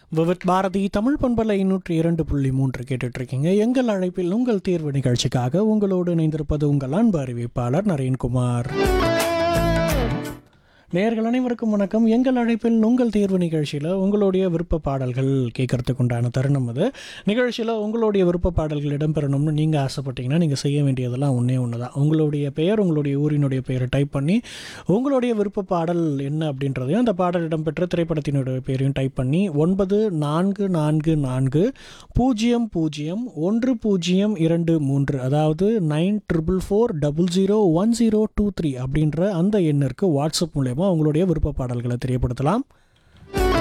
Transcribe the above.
விவித் பாரதி தமிழ் பண்பலை நூற்றி இரண்டு புள்ளி மூன்று கேட்டுட்டு இருக்கீங்க எங்கள் அழைப்பில் உங்கள் தேர்வு நிகழ்ச்சிக்காக உங்களோடு இணைந்திருப்பது உங்கள் அன்பு அறிவிப்பாளர் நரேன்குமார் நேர்கள் அனைவருக்கும் வணக்கம் எங்கள் அழைப்பில் உங்கள் தேர்வு நிகழ்ச்சியில் உங்களுடைய விருப்ப பாடல்கள் கேட்கறதுக்கு உண்டான தருணம் அது நிகழ்ச்சியில் உங்களுடைய விருப்ப பாடல்கள் இடம்பெறணும்னு நீங்கள் ஆசைப்பட்டீங்கன்னா நீங்கள் செய்ய வேண்டியதெல்லாம் ஒன்றே ஒன்று தான் உங்களுடைய பெயர் உங்களுடைய ஊரினுடைய பெயரை டைப் பண்ணி உங்களுடைய விருப்ப பாடல் என்ன அப்படின்றதையும் அந்த பாடல் இடம்பெற்ற திரைப்படத்தினுடைய பேரையும் டைப் பண்ணி ஒன்பது நான்கு நான்கு நான்கு பூஜ்ஜியம் பூஜ்ஜியம் ஒன்று பூஜ்ஜியம் இரண்டு மூன்று அதாவது nine triple four double zero one zero two three அப்படின்ற அந்த எண்ணிற்கு வாட்ஸ்அப் மூலயமா உங்களுடைய விருப்ப பாடல்களை தெரியப்படுத்தலாம்